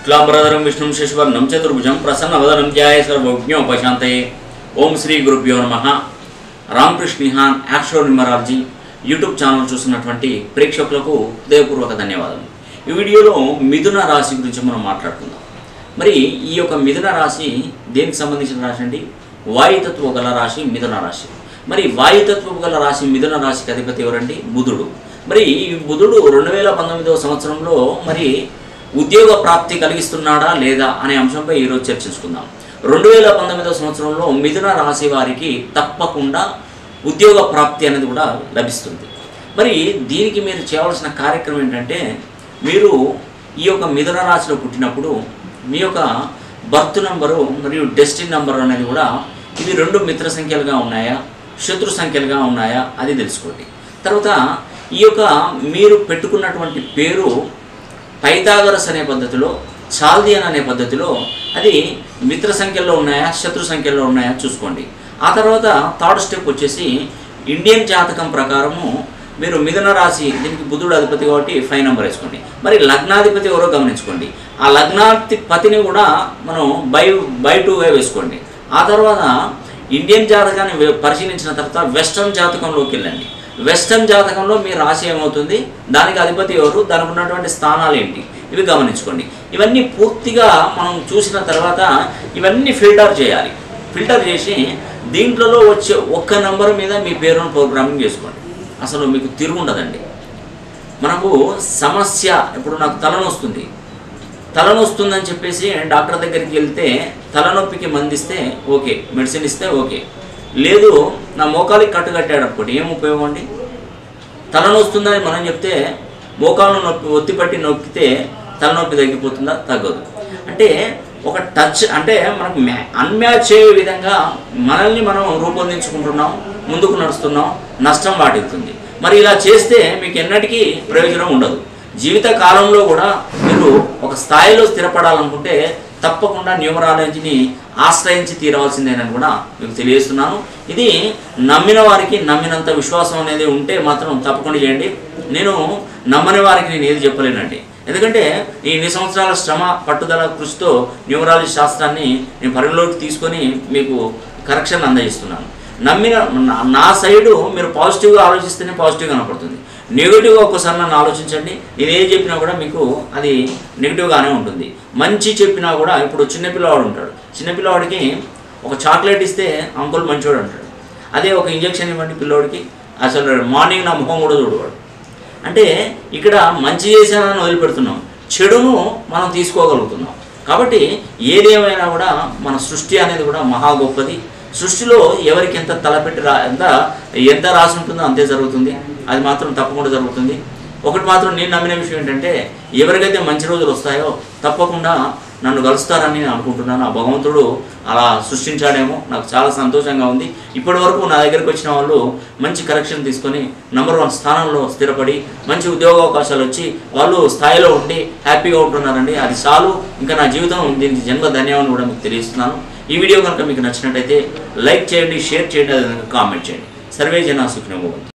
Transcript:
శుక్లాంబరధరం విష్ణుం శశివర్ణం చతుర్భుజం ప్రసన్నవదనం ధ్యాయ సర్వజ్ఞోపశాంతయే ఓం శ్రీ గురుభ్యో నమ రామకృష్ణిహాన్ యాక్స్ట్రో న్యూమరాలజీ యూట్యూబ్ ఛానల్ చూస్తున్నటువంటి ప్రేక్షకులకు హృదయపూర్వక ధన్యవాదాలు ఈ వీడియోలో మిథున రాశి గురించి మనం మాట్లాడుకుందాం మరి ఈ యొక్క మిథున రాశి దేనికి సంబంధించిన రాశి అండి వాయుతత్వ గల రాశి మిథున రాశి మరి వాయుతత్వం గల రాశి మిథున రాశికి అధిపతి ఎవరండి బుధుడు మరి ఈ బుధుడు రెండు వేల పంతొమ్మిదవ సంవత్సరంలో మరి ఉద్యోగ ప్రాప్తి కలిగిస్తున్నాడా లేదా అనే అంశంపై ఈరోజు చర్చించుకుందాం రెండు వేల పంతొమ్మిదవ సంవత్సరంలో మిథున రాశి వారికి తప్పకుండా ఉద్యోగ ప్రాప్తి అనేది కూడా లభిస్తుంది మరి దీనికి మీరు చేయవలసిన కార్యక్రమం ఏంటంటే మీరు ఈ యొక్క మిథున రాశిలో పుట్టినప్పుడు మీ యొక్క బర్త్ నంబరు మరియు డెస్టిన్ నంబర్ అనేది కూడా ఇవి రెండు మిత్ర సంఖ్యలుగా ఉన్నాయా శత్రు సంఖ్యలుగా ఉన్నాయా అది తెలుసుకోండి తర్వాత ఈ యొక్క మీరు పెట్టుకున్నటువంటి పేరు పైథాగరస్ అనే పద్ధతిలో చాల్దియన్ అనే పద్ధతిలో అది మిత్ర సంఖ్యలో ఉన్నాయా శత్రు సంఖ్యలో ఉన్నాయా చూసుకోండి ఆ తర్వాత థర్డ్ స్టెప్ వచ్చేసి ఇండియన్ జాతకం ప్రకారము మీరు మిథున రాశి దీనికి బుధుడు అధిపతి కాబట్టి ఫైవ్ నెంబర్ వేసుకోండి మరి లగ్నాధిపతి ఎవరో గమనించుకోండి ఆ లగ్నాధిపతిని కూడా మనం బై బై టూగా వేసుకోండి ఆ తర్వాత ఇండియన్ జాతకాన్ని వే- పరిశీలించిన తర్వాత వెస్ట్రన్ జాతకంలోకి వెళ్ళండి వెస్టర్న్ జాతకంలో మీ రాశి ఏమవుతుంది దానికి అధిపతి ఎవరు దానికి ఉన్నటువంటి స్థానాలు ఏంటి ఇవి గమనించుకోండి ఇవన్నీ పూర్తిగా మనం చూసిన తర్వాత ఇవన్నీ ఫిల్టర్ చేయాలి ఫిల్టర్ చేసి దీంట్లో వచ్చే ఒక్క నంబర్ మీద మీ పేరును ప్రోగ్రామింగ్ చేసుకోండి అసలు మీకు తిరుగుండదండి మనకు సమస్య ఇప్పుడు నాకు తలనొస్తుంది తలనొస్తుందని చెప్పేసి డాక్టర్ దగ్గరికి వెళ్తే తలనొప్పికి మందిస్తే ఓకే మెడిసిన్ ఇస్తే ఓకే లేదు నా మోకాలికి కట్టు కట్టాడు అనుకోండి ఏం ఉపయోగం అండి తలనొస్తుందని మనం చెప్తే మోకాలను నొప్పి ఒత్తి పట్టి నొక్కితే తలనొప్పి తగ్గిపోతుందా తగ్గదు అంటే ఒక టచ్ అంటే మనకు మ్యా అన్మ్యాచ్ అయ్యే విధంగా మనల్ని మనం రూపొందించుకుంటున్నాం ముందుకు నడుస్తున్నాం నష్టం వాటిల్తుంది మరి ఇలా చేస్తే మీకు ఎన్నటికీ ప్రయోజనం ఉండదు జీవిత కాలంలో కూడా మీరు ఒక స్థాయిలో స్థిరపడాలనుకుంటే తప్పకుండా న్యూమరాలజీని ఆశ్రయించి తీరవలసిందేనని కూడా మీకు తెలియజేస్తున్నాను ఇది నమ్మిన వారికి నమ్మినంత విశ్వాసం అనేది ఉంటే మాత్రం తప్పకుండా చేయండి నేను నమ్మని వారికి నేను ఏది చెప్పలేనండి ఎందుకంటే ఈ ఇన్ని సంవత్సరాల శ్రమ పట్టుదల కృషితో న్యూమరాలజీ శాస్త్రాన్ని నేను పరిగణలోకి తీసుకొని మీకు కరెక్షన్ అందజేస్తున్నాను నమ్మిన నా- నా సైడు మీరు పాజిటివ్గా ఆలోచిస్తేనే పాజిటివ్ కనపడుతుంది నెగిటివ్గా ఒక్కసారి నన్ను ఆలోచించండి నేను ఏది చెప్పినా కూడా మీకు అది నెగిటివ్గానే ఉంటుంది మంచి చెప్పినా కూడా ఇప్పుడు చిన్నపిల్లవాడు ఉంటాడు చిన్నపిల్లవాడికి ఒక చాక్లెట్ ఇస్తే అంకుల్ మంచివాడు అంటాడు అదే ఒక ఇంజెక్షన్ ఇవ్వండి పిల్లోడికి అసలు మార్నింగ్ నా ముఖం కూడా చూడవాడు అంటే ఇక్కడ మంచి చేశానని వదిలిపెడుతున్నాం చెడును మనం తీసుకోగలుగుతున్నాం కాబట్టి ఏదేమైనా కూడా మన సృష్టి అనేది కూడా మహా గొప్పది సృష్టిలో ఎవరికి ఎంత తలపెట్టి రా ఎంత ఎంత రాసి ఉంటుందో అంతే జరుగుతుంది అది మాత్రం తప్పకుండా జరుగుతుంది ఒకటి మాత్రం నేను నమ్మిన విషయం ఏంటంటే ఎవరికైతే మంచి రోజులు వస్తాయో తప్పకుండా నన్ను కలుస్తారని నేను అనుకుంటున్నాను ఆ భగవంతుడు అలా సృష్టించాడేమో నాకు చాలా సంతోషంగా ఉంది ఇప్పటి వరకు నా దగ్గరికి వచ్చిన వాళ్ళు మంచి కరెక్షన్ తీసుకొని నంబర్ వన్ స్థానంలో స్థిరపడి మంచి ఉద్యోగ అవకాశాలు వచ్చి వాళ్ళు స్థాయిలో ఉండి హ్యాపీగా ఉంటున్నారండి అది చాలు ఇంకా నా జీవితం దీనికి జన్మ ధన్యవాదాలు కూడా మీకు తెలియజేస్తున్నాను ఈ వీడియో కనుక మీకు నచ్చినట్టయితే లైక్ చేయండి షేర్ చేయండి అదేవిధంగా కామెంట్ చేయండి సర్వే జన సుఖినోభవంతు